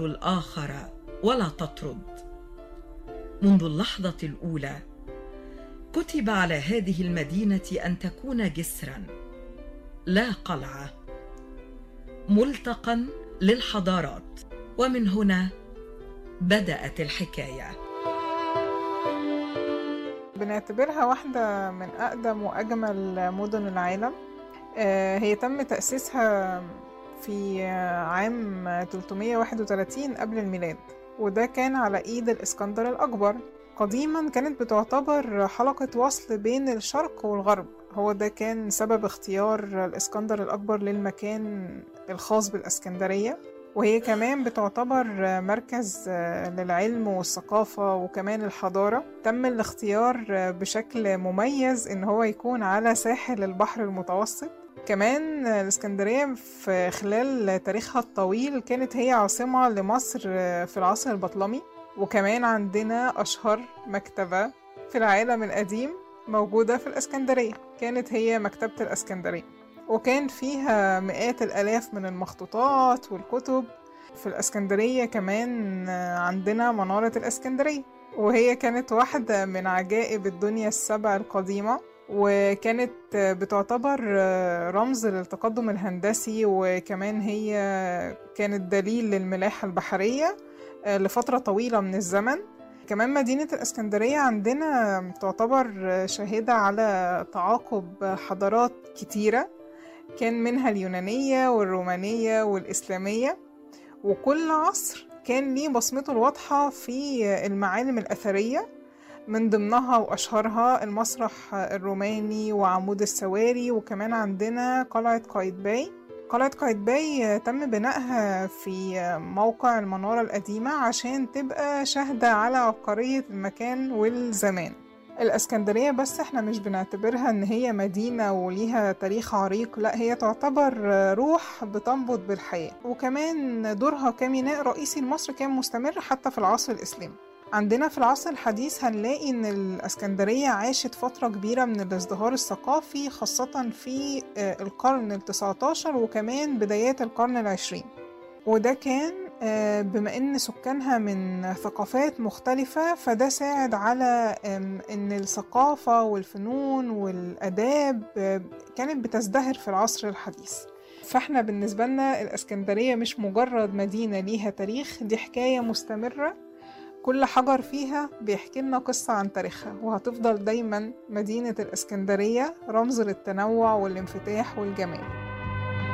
الآخر ولا تطرد منذ اللحظة الأولى كتب على هذه المدينة أن تكون جسرا لا قلعة ملتقا للحضارات ومن هنا بدأت الحكاية بنعتبرها واحدة من أقدم وأجمل مدن العالم آه، هي تم تأسيسها في عام 331 قبل الميلاد وده كان على إيد الإسكندر الأكبر قديما كانت بتعتبر حلقة وصل بين الشرق والغرب هو ده كان سبب اختيار الإسكندر الأكبر للمكان الخاص بالإسكندرية وهي كمان بتعتبر مركز للعلم والثقافة وكمان الحضارة تم الاختيار بشكل مميز إن هو يكون على ساحل البحر المتوسط كمان الإسكندرية في خلال تاريخها الطويل كانت هي عاصمة لمصر في العصر البطلمي وكمان عندنا أشهر مكتبة في العالم القديم موجودة في الإسكندرية كانت هي مكتبة الإسكندرية وكان فيها مئات الآلاف من المخطوطات والكتب في الإسكندرية كمان عندنا منارة الإسكندرية وهي كانت واحدة من عجائب الدنيا السبع القديمة وكانت بتعتبر رمز للتقدم الهندسي وكمان هي كانت دليل للملاحة البحرية لفترة طويلة من الزمن كمان مدينة الإسكندرية عندنا تعتبر شاهدة على تعاقب حضارات كتيرة كان منها اليونانية والرومانية والإسلامية وكل عصر كان ليه بصمته الواضحة في المعالم الأثرية من ضمنها وأشهرها المسرح الروماني وعمود السواري وكمان عندنا قلعة قايتباي قلعة قايتباي تم بنائها في موقع المنارة القديمة عشان تبقى شاهدة على عبقرية المكان والزمان الاسكندرية بس احنا مش بنعتبرها ان هي مدينة وليها تاريخ عريق لا هي تعتبر روح بتنبض بالحياة وكمان دورها كميناء رئيسي لمصر كان مستمر حتى في العصر الإسلامي عندنا في العصر الحديث هنلاقي إن الإسكندرية عاشت فترة كبيرة من الازدهار الثقافي خاصة في القرن التسعة عشر وكمان بدايات القرن العشرين وده كان بما إن سكانها من ثقافات مختلفة فده ساعد على إن الثقافة والفنون والآداب كانت بتزدهر في العصر الحديث فاحنا بالنسبة لنا الإسكندرية مش مجرد مدينة ليها تاريخ دي حكاية مستمرة كل حجر فيها بيحكي لنا قصة عن تاريخها وهتفضل دايما مدينة الإسكندرية رمز للتنوع والانفتاح والجمال